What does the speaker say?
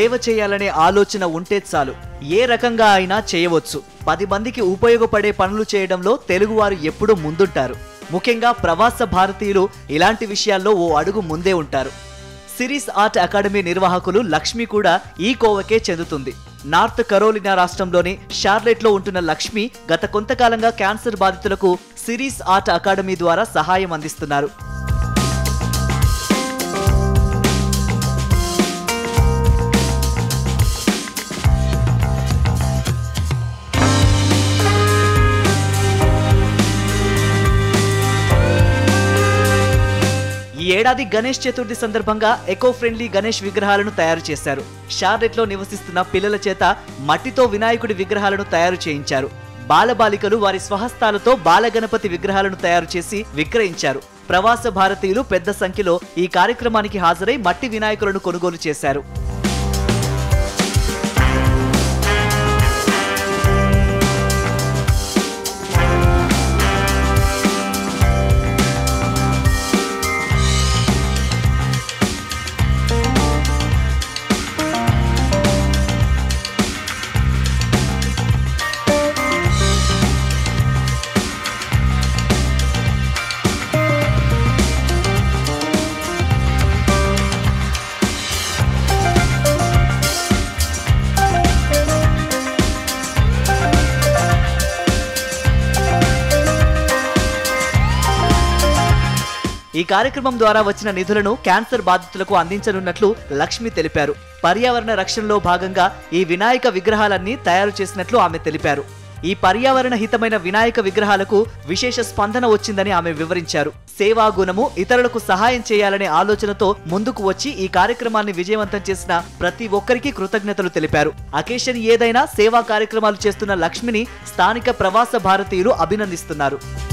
సేవ చేయాలనే ఆలోచన ఉంటే చాలు ఏ రకంగా అయినా చేయవచ్చు పది మందికి ఉపయోగపడే పనులు చేయడంలో తెలుగువారు ఎప్పుడూ ముందుంటారు ముఖ్యంగా ప్రవాస భారతీయులు ఇలాంటి విషయాల్లో ఓ అడుగు ముందే ఉంటారు సిరీస్ ఆర్ట్ అకాడమీ నిర్వాహకులు లక్ష్మి కూడా ఈ కోవకే చెందుతుంది నార్త్ కరోలినా రాష్ట్రంలోని షార్లెట్లో ఉంటున్న లక్ష్మి గత కొంతకాలంగా క్యాన్సర్ బాధితులకు సిరీస్ ఆర్ట్ అకాడమీ ద్వారా సహాయం అందిస్తున్నారు ఈ ఏడాది గణేష్ చతుర్థి సందర్భంగా ఎకో ఫ్రెండ్లీ గణేష్ విగ్రహాలను తయారు చేశారు షార్లెట్ లో నివసిస్తున్న పిల్లల చేత మట్టితో వినాయకుడి విగ్రహాలను తయారు చేయించారు బాలబాలికలు వారి స్వహస్తాలతో బాలగణపతి విగ్రహాలను తయారు చేసి విక్రయించారు ప్రవాస భారతీయులు పెద్ద సంఖ్యలో ఈ కార్యక్రమానికి హాజరై మట్టి వినాయకులను కొనుగోలు చేశారు ఈ కార్యక్రమం ద్వారా వచ్చిన నిధులను క్యాన్సర్ బాధితులకు అందించనున్నట్లు లక్ష్మి తెలిపారు పర్యావరణ రక్షణలో భాగంగా ఈ వినాయక విగ్రహాలన్నీ తయారు చేసినట్లు ఆమె తెలిపారు ఈ పర్యావరణ హితమైన వినాయక విగ్రహాలకు విశేష స్పందన వచ్చిందని ఆమె వివరించారు సేవా గుణము ఇతరులకు సహాయం చేయాలనే ఆలోచనతో ముందుకు వచ్చి ఈ కార్యక్రమాన్ని విజయవంతం చేసిన ప్రతి ఒక్కరికి కృతజ్ఞతలు తెలిపారు అకేషన్ ఏదైనా సేవా కార్యక్రమాలు చేస్తున్న లక్ష్మిని స్థానిక ప్రవాస భారతీయులు అభినందిస్తున్నారు